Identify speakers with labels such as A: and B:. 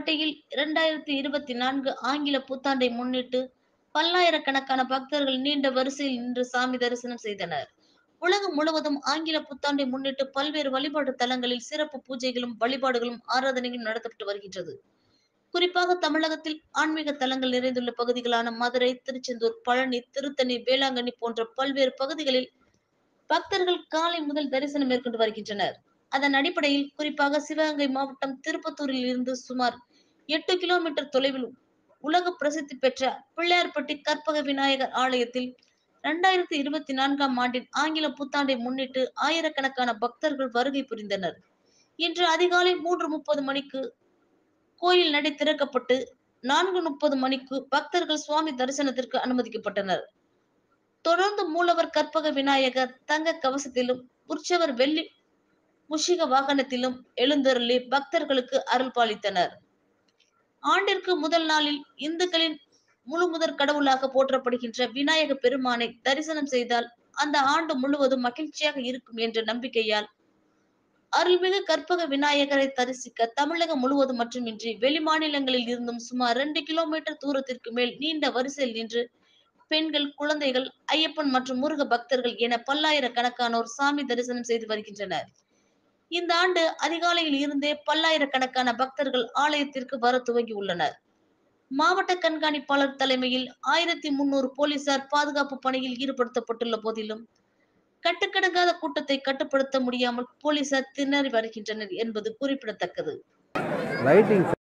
A: உடுமலைப்பேட்டையில் இரண்டாயிரத்தி இருபத்தி நான்கு ஆங்கில புத்தாண்டை முன்னிட்டு பல்லாயிரக்கணக்கான பக்தர்கள் நீண்ட வரிசையில் நின்று சாமி தரிசனம் செய்தனர் உலகம் முழுவதும் ஆங்கில புத்தாண்டை முன்னிட்டு பல்வேறு வழிபாட்டு தலங்களில் சிறப்பு பூஜைகளும் வழிபாடுகளும் ஆராதனைகளும் நடத்தப்பட்டு வருகின்றது குறிப்பாக தமிழகத்தில் ஆன்மீக தலங்கள் நிறைந்துள்ள பகுதிகளான மதுரை திருச்செந்தூர் பழனி திருத்தணி வேளாங்கண்ணி போன்ற பல்வேறு பகுதிகளில் பக்தர்கள் காலை முதல் தரிசனம் மேற்கொண்டு வருகின்றனர் அதன் அடிப்படையில் குறிப்பாக சிவகங்கை மாவட்டம் திருப்பத்தூரில் இருந்து சுமார் எட்டு கிலோமீட்டர் தொலைவில் உலக பிரசித்தி பெற்ற பிள்ளையார்பட்டி கற்பக விநாயகர் ஆலயத்தில் இரண்டாயிரத்தி இருபத்தி நான்காம் ஆண்டின் ஆங்கில புத்தாண்டை முன்னிட்டு ஆயிரக்கணக்கான பக்தர்கள் வருகை புரிந்தனர் இன்று அதிகாலை மூன்று முப்பது மணிக்கு கோயில் நடை திறக்கப்பட்டு நான்கு முப்பது மணிக்கு பக்தர்கள் சுவாமி தரிசனத்திற்கு அனுமதிக்கப்பட்டனர் தொடர்ந்து மூலவர் கற்பக விநாயகர் தங்க கவசத்திலும் உற்சவர் வெள்ளி முஷிக வாகனத்திலும் எழுந்தருளி பக்தர்களுக்கு அருள் பாலித்தனர் ஆண்டிற்கு முதல் நாளில் இந்துக்களின் முழு முதற் கடவுளாக போற்றப்படுகின்ற விநாயக பெருமானை தரிசனம் செய்தால் அந்த ஆண்டு முழுவதும் மகிழ்ச்சியாக இருக்கும் என்ற நம்பிக்கையால் அருள்மிகு கற்பக விநாயகரை தரிசிக்க தமிழகம் முழுவதும் மட்டுமின்றி வெளி மாநிலங்களில் இருந்தும் சுமார் இரண்டு கிலோமீட்டர் தூரத்திற்கு மேல் நீண்ட வரிசையில் நின்று பெண்கள் குழந்தைகள் ஐயப்பன் மற்றும் முருக பக்தர்கள் என பல்லாயிரக்கணக்கானோர் சாமி தரிசனம் செய்து வருகின்றனர் இந்த ஆண்டு அதிகாலையில் இருந்தே பல்லாயிரக்கணக்கான பக்தர்கள் ஆலயத்திற்கு வர துவங்கி உள்ளனர் மாவட்ட கண்காணிப்பாளர் தலைமையில் ஆயிரத்தி முன்னூறு போலீசார் பாதுகாப்பு பணியில் ஈடுபடுத்தப்பட்டுள்ள போதிலும் கட்டுக்கடங்காத கூட்டத்தை கட்டுப்படுத்த முடியாமல் போலீசார் திணறி வருகின்றனர் என்பது குறிப்பிடத்தக்கது
B: லைட்டிங்